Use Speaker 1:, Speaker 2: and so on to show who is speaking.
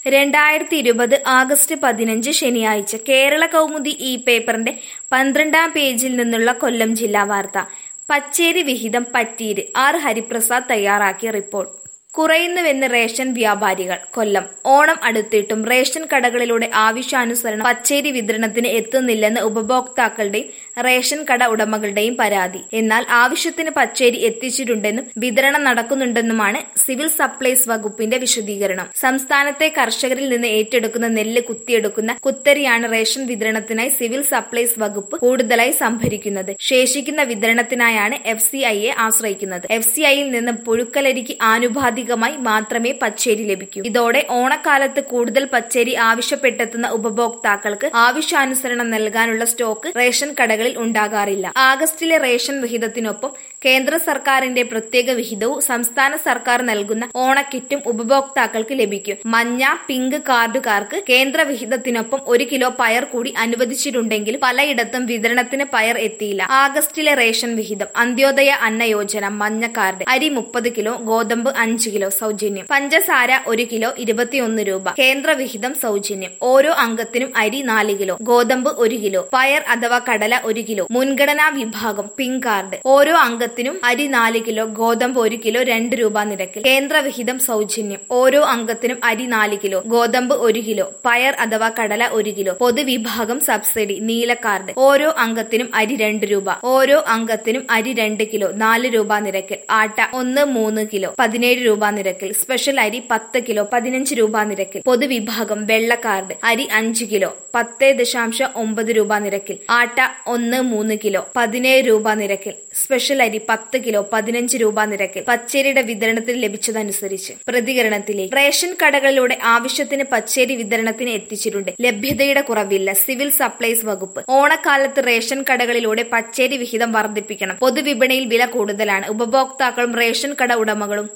Speaker 1: രണ്ടായിരത്തി ഇരുപത് ആഗസ്റ്റ് പതിനഞ്ച് ശനിയാഴ്ച കേരള കൗമുദി ഈ പേപ്പറിന്റെ പന്ത്രണ്ടാം പേജിൽ നിന്നുള്ള കൊല്ലം ജില്ലാ വാർത്ത പച്ചേരി വിഹിതം പറ്റീര് ആർ ഹരിപ്രസാദ് തയ്യാറാക്കിയ റിപ്പോർട്ട് കുറയുന്നുവെന്ന് റേഷൻ വ്യാപാരികൾ കൊല്ലം ഓണം അടുത്തിട്ടും റേഷൻ കടകളിലൂടെ ആവശ്യാനുസരണം പച്ചേരി വിതരണത്തിന് എത്തുന്നില്ലെന്ന് ഉപഭോക്താക്കളുടെയും റേഷൻ കട ഉടമകളുടെയും പരാതി എന്നാൽ ആവശ്യത്തിന് പച്ചേരി എത്തിച്ചിട്ടുണ്ടെന്നും വിതരണം നടക്കുന്നുണ്ടെന്നുമാണ് സിവിൽ സപ്ലൈസ് വകുപ്പിന്റെ വിശദീകരണം സംസ്ഥാനത്തെ കർഷകരിൽ നിന്ന് ഏറ്റെടുക്കുന്ന നെല്ല് കുത്തിയെടുക്കുന്ന കുത്തരിയാണ് റേഷൻ വിതരണത്തിനായി സിവിൽ സപ്ലൈസ് വകുപ്പ് കൂടുതലായി സംഭരിക്കുന്നത് ശേഷിക്കുന്ന വിതരണത്തിനായാണ് എഫ് സി ഐയെ ആശ്രയിക്കുന്നത് എഫ് സി ഐയിൽ നിന്ന് പുഴുക്കലരിക്ക് ആനുപാതിക അധികമായി മാത്രമേ പച്ചേരി ലഭിക്കൂ ഇതോടെ ഓണക്കാലത്ത് കൂടുതൽ പച്ചേരി ആവശ്യപ്പെട്ടെത്തുന്ന ഉപഭോക്താക്കൾക്ക് ആവശ്യാനുസരണം നൽകാനുള്ള സ്റ്റോക്ക് റേഷൻ കടകളിൽ ഉണ്ടാകാറില്ല ആഗസ്റ്റിലെ റേഷൻ വിഹിതത്തിനൊപ്പം കേന്ദ്ര സർക്കാരിന്റെ പ്രത്യേക വിഹിതവും സംസ്ഥാന സർക്കാർ നൽകുന്ന ഓണക്കിറ്റും ഉപഭോക്താക്കൾക്ക് ലഭിക്കും മഞ്ഞ പിങ്ക് കാർഡുകാർക്ക് കേന്ദ്ര വിഹിതത്തിനൊപ്പം ഒരു കിലോ പയർ കൂടി അനുവദിച്ചിട്ടുണ്ടെങ്കിലും പലയിടത്തും വിതരണത്തിന് പയർ എത്തിയില്ല ആഗസ്റ്റിലെ റേഷൻ വിഹിതം അന്ത്യോദയ അന്ന യോജന മഞ്ഞ കാർഡ് അരി മുപ്പത് കിലോ ഗോതമ്പ് അഞ്ച് കിലോ സൗജന്യം പഞ്ചസാര ഒരു കിലോ ഇരുപത്തിയൊന്ന് രൂപ കേന്ദ്ര വിഹിതം സൗജന്യം ഓരോ അംഗത്തിനും അരി നാല് കിലോ ഗോതമ്പ് ഒരു കിലോ പയർ അഥവാ കടല ഒരു കിലോ മുൻഗണനാ വിഭാഗം പിങ്ക് കാർഡ് ഓരോ അംഗത്തിനും അരി നാല് കിലോ ഗോതമ്പ് ഒരു കിലോ രണ്ട് രൂപ നിരക്കിൽ കേന്ദ്ര വിഹിതം സൗജന്യം ഓരോ അംഗത്തിനും അരി നാല് കിലോ ഗോതമ്പ് ഒരു കിലോ പയർ അഥവാ കടല ഒരു കിലോ പൊതുവിഭാഗം സബ്സിഡി നീല കാർഡ് ഓരോ അംഗത്തിനും അരി രണ്ട് രൂപ ഓരോ അംഗത്തിനും അരി രണ്ട് കിലോ നാല് രൂപ നിരക്കിൽ ആട്ട ഒന്ന് മൂന്ന് കിലോ പതിനേഴ് രൂപ നിരക്കിൽ സ്പെഷ്യൽ അരി പത്ത് കിലോ പതിനഞ്ച് രൂപ നിരക്കിൽ പൊതുവിഭാഗം വെള്ള കാർഡ് അരി അഞ്ച് കിലോ പത്ത് ദശാംശം ഒമ്പത് രൂപ നിരക്കിൽ ആട്ട ഒന്ന് മൂന്ന് കിലോ പതിനേഴ് രൂപ നിരക്കിൽ സ്പെഷ്യൽ അരി പത്ത് കിലോ പതിനഞ്ച് രൂപ നിരക്കിൽ പച്ചരിയുടെ വിതരണത്തിൽ ലഭിച്ചതനുസരിച്ച് പ്രതികരണത്തിലേക്ക് റേഷൻ കടകളിലൂടെ ആവശ്യത്തിന് പച്ചരി വിതരണത്തിന് എത്തിച്ചിട്ടുണ്ട് ലഭ്യതയുടെ കുറവില്ല സിവിൽ സപ്ലൈസ് വകുപ്പ് ഓണക്കാലത്ത് റേഷൻ കടകളിലൂടെ പച്ചരി വിഹിതം വർദ്ധിപ്പിക്കണം പൊതുവിപണിയിൽ വില കൂടുതലാണ് ഉപഭോക്താക്കളും റേഷൻ കട ഉടമകളും